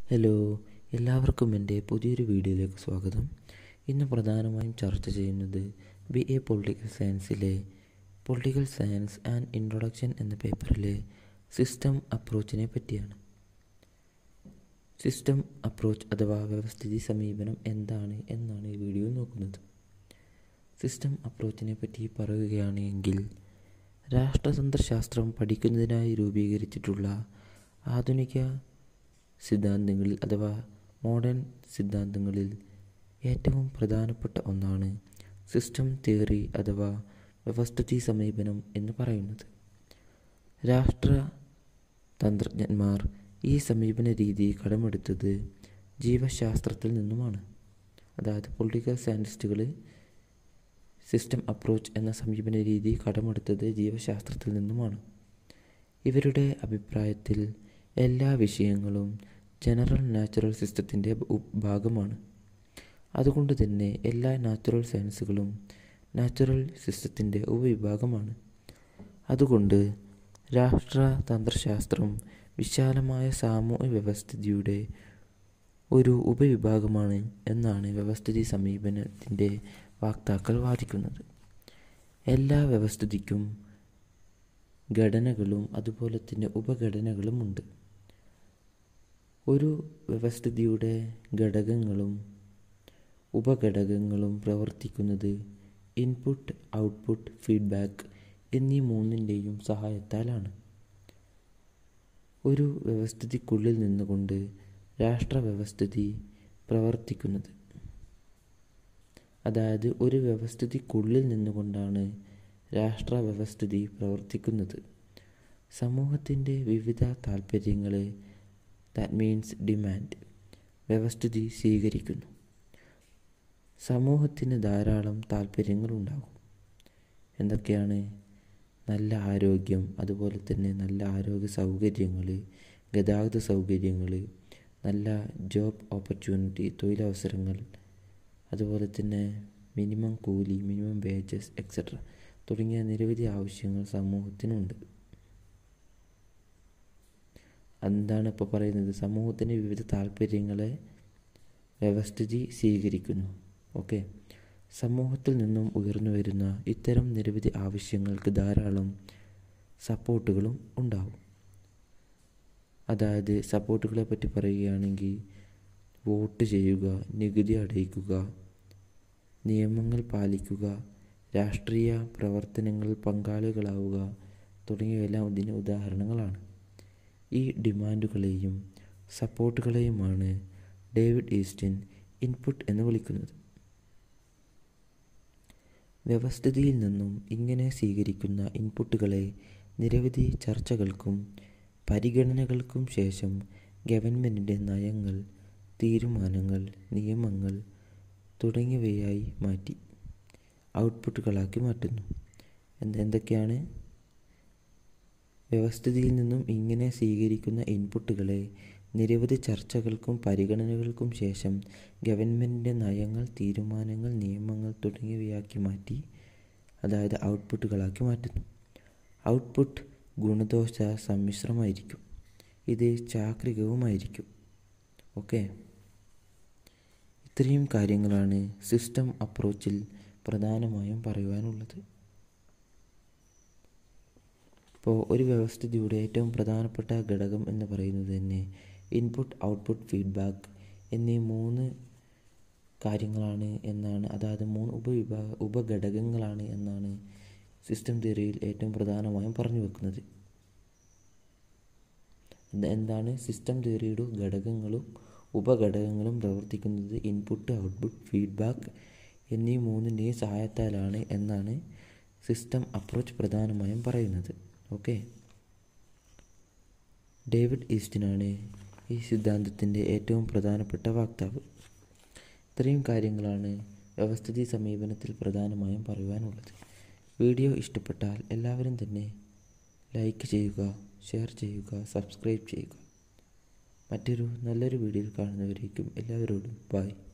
hello എല്ലാവർക്കും എൻ്റെ പുതിയൊരു വീഡിയോയിലേക്ക് സ്വാഗതം ഇന്ന് പ്രധാനമായും ചർച്ച ചെയ്യുന്നത് ബി എ പൊളിറ്റിക്കൽ സയൻസിലെ പൊളിറ്റിക്കൽ സയൻസ് ആൻഡ് ഇൻട്രൊഡക്ഷൻ എന്ന പേപ്പറിലെ സിസ്റ്റം അപ്രോച്ചിനെ പറ്റിയാണ് സിസ്റ്റം അപ്രോച്ച് അഥവാ വ്യവസ്ഥിതി സമീപനം എന്താണ് എന്നാണ് ഈ വീഡിയോയിൽ നോക്കുന്നത് സിസ്റ്റം അപ്രോച്ചിനെ പറ്റി പറയുകയാണെങ്കിൽ രാഷ്ട്രതന്ത്രശാസ്ത്രം പഠിക്കുന്നതിനായി രൂപീകരിച്ചിട്ടുള്ള ആധുനിക സിദ്ധാന്തങ്ങളിൽ അഥവാ മോഡേൺ സിദ്ധാന്തങ്ങളിൽ ഏറ്റവും പ്രധാനപ്പെട്ട ഒന്നാണ് സിസ്റ്റം തിയറി അഥവാ വ്യവസ്ഥിതി സമീപനം എന്ന് പറയുന്നത് രാഷ്ട്ര തന്ത്രജ്ഞന്മാർ ഈ സമീപന രീതി കടമെടുത്തത് ജീവശാസ്ത്രത്തിൽ നിന്നുമാണ് അതായത് പൊളിറ്റിക്കൽ സയൻറ്റിസ്റ്റുകൾ സിസ്റ്റം അപ്രോച്ച് എന്ന സമീപന രീതി കടമെടുത്തത് ജീവശാസ്ത്രത്തിൽ നിന്നുമാണ് ഇവരുടെ അഭിപ്രായത്തിൽ എല്ലാ വിഷയങ്ങളും ജനറൽ നാച്ചുറൽ സിസ്റ്റത്തിൻ്റെ ഭാഗമാണ് അതുകൊണ്ട് തന്നെ എല്ലാ നാച്ചുറൽ സയൻസുകളും നാച്ചുറൽ സിസ്റ്റത്തിൻ്റെ ഉപവിഭാഗമാണ് അതുകൊണ്ട് രാഷ്ട്രതന്ത്രശാസ്ത്രം വിശാലമായ സാമൂഹ്യ വ്യവസ്ഥിതിയുടെ ഒരു ഉപവിഭാഗമാണ് എന്നാണ് വ്യവസ്ഥിതി സമീപനത്തിൻ്റെ വാക്താക്കൾ വാദിക്കുന്നത് എല്ലാ വ്യവസ്ഥിതിക്കും ഘടനകളും അതുപോലെ തന്നെ ഉപഘടനകളും ഉണ്ട് ഒരു വ്യവസ്ഥിതിയുടെ ഘടകങ്ങളും ഉപഘടകങ്ങളും പ്രവർത്തിക്കുന്നത് ഇൻപുട്ട് ഔട്ട്പുട്ട് ഫീഡ്ബാക്ക് എന്നീ മൂന്നിൻ്റെയും സഹായത്താലാണ് ഒരു വ്യവസ്ഥിതിക്കുള്ളിൽ നിന്നുകൊണ്ട് രാഷ്ട്രവ്യവസ്ഥിതി പ്രവർത്തിക്കുന്നത് അതായത് ഒരു വ്യവസ്ഥിതിക്കുള്ളിൽ നിന്നുകൊണ്ടാണ് രാഷ്ട്രവ്യവസ്ഥിതി പ്രവർത്തിക്കുന്നത് സമൂഹത്തിൻ്റെ വിവിധ താൽപ്പര്യങ്ങളെ ദാറ്റ് മീൻസ് ഡിമാൻഡ് വ്യവസ്ഥിതി സ്വീകരിക്കുന്നു സമൂഹത്തിന് ധാരാളം താല്പര്യങ്ങളുണ്ടാകും എന്തൊക്കെയാണ് നല്ല ആരോഗ്യം അതുപോലെ തന്നെ നല്ല ആരോഗ്യ സൗകര്യങ്ങൾ ഗതാഗത സൗകര്യങ്ങൾ നല്ല ജോബ് ഓപ്പർച്യൂണിറ്റി തൊഴിലവസരങ്ങൾ അതുപോലെ തന്നെ മിനിമം കൂലി മിനിമം വേജസ് എക്സെട്ര തുടങ്ങിയ നിരവധി ആവശ്യങ്ങൾ സമൂഹത്തിനുണ്ട് എന്താണ് ഇപ്പോൾ പറയുന്നത് സമൂഹത്തിൻ്റെ വിവിധ താല്പര്യങ്ങളെ വ്യവസ്ഥിതി സ്വീകരിക്കുന്നു ഓക്കെ സമൂഹത്തിൽ നിന്നും ഉയർന്നു വരുന്ന ഇത്തരം നിരവധി ആവശ്യങ്ങൾക്ക് ധാരാളം സപ്പോർട്ടുകളും ഉണ്ടാവും അതായത് സപ്പോർട്ടുകളെ പറ്റി പറയുകയാണെങ്കിൽ വോട്ട് ചെയ്യുക നികുതി അടയ്ക്കുക നിയമങ്ങൾ പാലിക്കുക രാഷ്ട്രീയ പ്രവർത്തനങ്ങളിൽ പങ്കാളികളാവുക തുടങ്ങിയവയെല്ലാം ഇതിന് ഉദാഹരണങ്ങളാണ് ഈ ഡിമാൻഡുകളെയും സപ്പോർട്ടുകളെയുമാണ് ഡേവിഡ് ഈസ്റ്റിൻ ഇൻപുട്ട് എന്ന് വിളിക്കുന്നത് വ്യവസ്ഥിതിയിൽ നിന്നും ഇങ്ങനെ സ്വീകരിക്കുന്ന ഇൻപുട്ടുകളെ നിരവധി ചർച്ചകൾക്കും പരിഗണനകൾക്കും ശേഷം ഗവൺമെൻറ്റിൻ്റെ നയങ്ങൾ തീരുമാനങ്ങൾ നിയമങ്ങൾ തുടങ്ങിയവയായി മാറ്റി ഔട്ട്പുട്ടുകളാക്കി മാറ്റുന്നു എന്തൊക്കെയാണ് വ്യവസ്ഥിതിയിൽ നിന്നും ഇങ്ങനെ സ്വീകരിക്കുന്ന ഇൻപുട്ടുകളെ നിരവധി ചർച്ചകൾക്കും പരിഗണനകൾക്കും ശേഷം ഗവൺമെൻറ്റിൻ്റെ നയങ്ങൾ തീരുമാനങ്ങൾ നിയമങ്ങൾ തുടങ്ങിയവയാക്കി മാറ്റി അതായത് ഔട്ട്പുട്ടുകളാക്കി മാറ്റുന്നു ഔട്ട്പുട്ട് ഗുണദോഷ സമ്മിശ്രമായിരിക്കും ഇത് ചാക്രികവുമായിരിക്കും ഓക്കെ ഇത്രയും കാര്യങ്ങളാണ് സിസ്റ്റം അപ്രോച്ചിൽ പ്രധാനമായും പറയുവാനുള്ളത് ഇപ്പോൾ ഒരു വ്യവസ്ഥിതിയുടെ ഏറ്റവും പ്രധാനപ്പെട്ട ഘടകം എന്ന് പറയുന്നത് തന്നെ ഇൻപുട്ട് ഔട്ട്പുട്ട് ഫീഡ്ബാക്ക് എന്നീ മൂന്ന് കാര്യങ്ങളാണ് എന്നാണ് അതായത് മൂന്ന് ഉപവിഭാഗ ഉപഘടകങ്ങളാണ് എന്നാണ് സിസ്റ്റം തിയറിയിൽ ഏറ്റവും പ്രധാനമായും പറഞ്ഞു വെക്കുന്നത് എന്താണ് സിസ്റ്റം തിയറിയുടെ ഘടകങ്ങളും ഉപഘടകങ്ങളും പ്രവർത്തിക്കുന്നത് ഇൻപുട്ട് ഔട്ട്പുട്ട് ഫീഡ്ബാക്ക് എന്നീ മൂന്നിൻ്റെയും സഹായത്താലാണ് എന്നാണ് സിസ്റ്റം അപ്രോച്ച് പ്രധാനമായും പറയുന്നത് ഓക്കെ ഡേവിഡ് ഈസ്റ്റിനാണ് ഈ സിദ്ധാന്തത്തിൻ്റെ ഏറ്റവും പ്രധാനപ്പെട്ട വാക്താവ് ഇത്രയും കാര്യങ്ങളാണ് വ്യവസ്ഥിതി സമീപനത്തിൽ പ്രധാനമായും പറയുവാനുള്ളത് വീഡിയോ ഇഷ്ടപ്പെട്ടാൽ എല്ലാവരും തന്നെ ലൈക്ക് ചെയ്യുക ഷെയർ ചെയ്യുക സബ്സ്ക്രൈബ് ചെയ്യുക മറ്റൊരു നല്ലൊരു വീഡിയോയിൽ കാണുന്നവരേക്കും എല്ലാവരോടും ബൈ